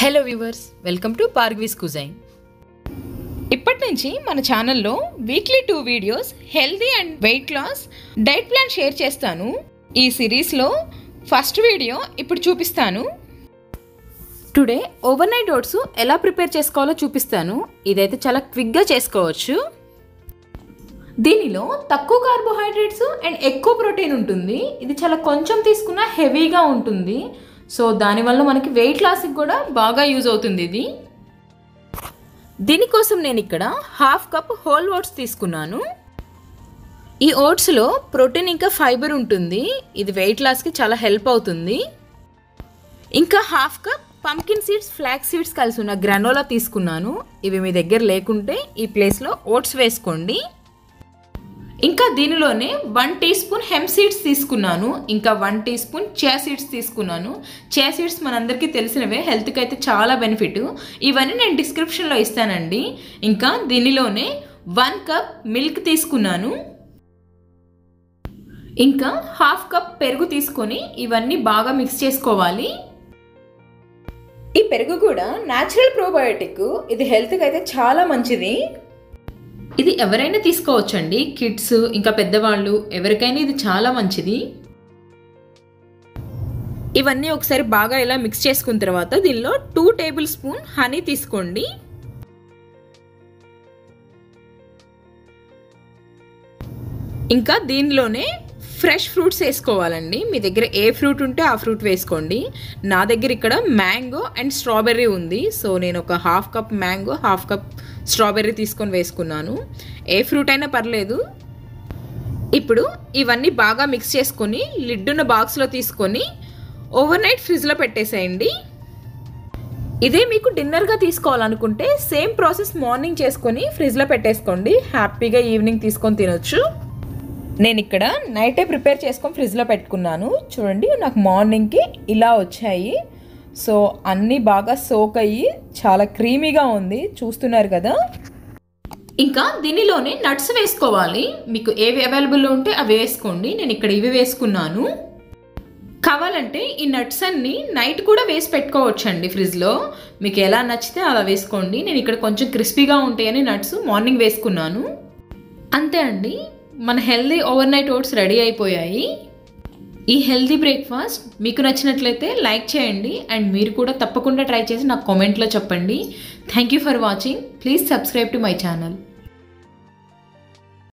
hello viewers welcome to పార్గ్వీస్ cuisine ఇప్పటి నుంచి మన ఛానల్లో weekly two videos healthy and weight loss diet plan share చేస్తాను ఈ సిరీస్లో ఫస్ట్ వీడియో ఇప్పుడు చూపిస్తాను టుడే ఓవర్ నైట్ ఓట్స్ ఎలా ప్రిపేర్ చేసుకోవాలో చూపిస్తాను ఇదైతే చాలా క్విక్గా చేసుకోవచ్చు దీనిలో తక్కువ కార్బోహైడ్రేట్స్ అండ్ ఎక్కువ ప్రోటీన్ ఉంటుంది ఇది చాలా కొంచెం తీసుకున్న హెవీగా ఉంటుంది సో దానివల్ల మనకి వెయిట్ లాస్కి కూడా బాగా యూజ్ అవుతుంది ఇది దీనికోసం నేను ఇక్కడ హాఫ్ కప్ హోల్ ఓట్స్ తీసుకున్నాను ఈ ఓట్స్లో ప్రోటీన్ ఇంకా ఫైబర్ ఉంటుంది ఇది వెయిట్ లాస్కి చాలా హెల్ప్ అవుతుంది ఇంకా half cup pumpkin seeds flax seeds కలిసి ఉన్న గ్రానోలా తీసుకున్నాను ఇవి మీ దగ్గర లేకుంటే ఈ ప్లేస్లో ఓట్స్ వేసుకోండి ఇంకా దీనిలోనే one teaspoon hemp seeds తీసుకున్నాను ఇంకా one teaspoon chia seeds తీసుకున్నాను చియా సీడ్స్ మనందరికీ తెలిసినవే హెల్త్కి అయితే చాలా బెనిఫిట్ ఇవన్నీ నేను డిస్క్రిప్షన్లో ఇస్తానండి ఇంకా దీనిలోనే వన్ కప్ మిల్క్ తీసుకున్నాను ఇంకా హాఫ్ కప్ పెరుగు తీసుకొని ఇవన్నీ బాగా మిక్స్ చేసుకోవాలి ఈ పెరుగు కూడా న్యాచురల్ ప్రోబయోటిక్ ఇది హెల్త్కి అయితే చాలా మంచిది ఇది ఎవరైనా తీసుకోవచ్చండి కిడ్స్ ఇంకా పెద్దవాళ్ళు ఎవరికైనా ఇది చాలా మంచిది ఇవన్నీ ఒకసారి బాగా ఇలా మిక్స్ చేసుకున్న తర్వాత దీనిలో టూ టేబుల్ స్పూన్ హనీ తీసుకోండి ఇంకా దీనిలోనే ఫ్రెష్ ఫ్రూట్స్ వేసుకోవాలండి మీ దగ్గర ఏ ఫ్రూట్ ఉంటే ఆ ఫ్రూట్ వేసుకోండి నా దగ్గర ఇక్కడ మ్యాంగో అండ్ స్ట్రాబెర్రీ ఉంది సో నేను ఒక half cup mango half cup strawberry తీసుకొని వేసుకున్నాను ఏ ఫ్రూట్ అయినా పర్లేదు ఇప్పుడు ఇవన్నీ బాగా మిక్స్ చేసుకొని లిడ్డున్న బాక్స్లో తీసుకొని ఓవర్ నైట్ ఫ్రిడ్జ్లో పెట్టేసేయండి ఇదే మీకు డిన్నర్గా తీసుకోవాలనుకుంటే సేమ్ ప్రాసెస్ మార్నింగ్ చేసుకొని ఫ్రిడ్జ్లో పెట్టేసుకోండి హ్యాపీగా ఈవినింగ్ తీసుకొని తినొచ్చు నేను ఇక్కడ నైటే ప్రిపేర్ చేసుకొని ఫ్రిడ్జ్లో పెట్టుకున్నాను చూడండి నాకు మార్నింగ్కి ఇలా వచ్చాయి సో అన్నీ బాగా సోక్ అయ్యి చాలా క్రీమీగా ఉంది చూస్తున్నారు కదా ఇంకా దీనిలోనే నట్స్ వేసుకోవాలి మీకు ఏవి అవైలబుల్లో ఉంటే అవి వేసుకోండి నేను ఇక్కడ ఇవి వేసుకున్నాను కావాలంటే ఈ నట్స్ అన్ని నైట్ కూడా వేసి పెట్టుకోవచ్చండి ఫ్రిడ్జ్లో మీకు ఎలా నచ్చితే అలా వేసుకోండి నేను ఇక్కడ కొంచెం క్రిస్పీగా ఉంటాయని నట్స్ మార్నింగ్ వేసుకున్నాను అంతే అండి మన healthy overnight oats ready అయిపోయాయి ఈ హెల్దీ బ్రేక్ఫాస్ట్ మీకు నచ్చినట్లయితే లైక్ చేయండి అండ్ మీరు కూడా తప్పకుండా ట్రై చేసి నాకు కామెంట్లో చెప్పండి thank you for watching please subscribe to my channel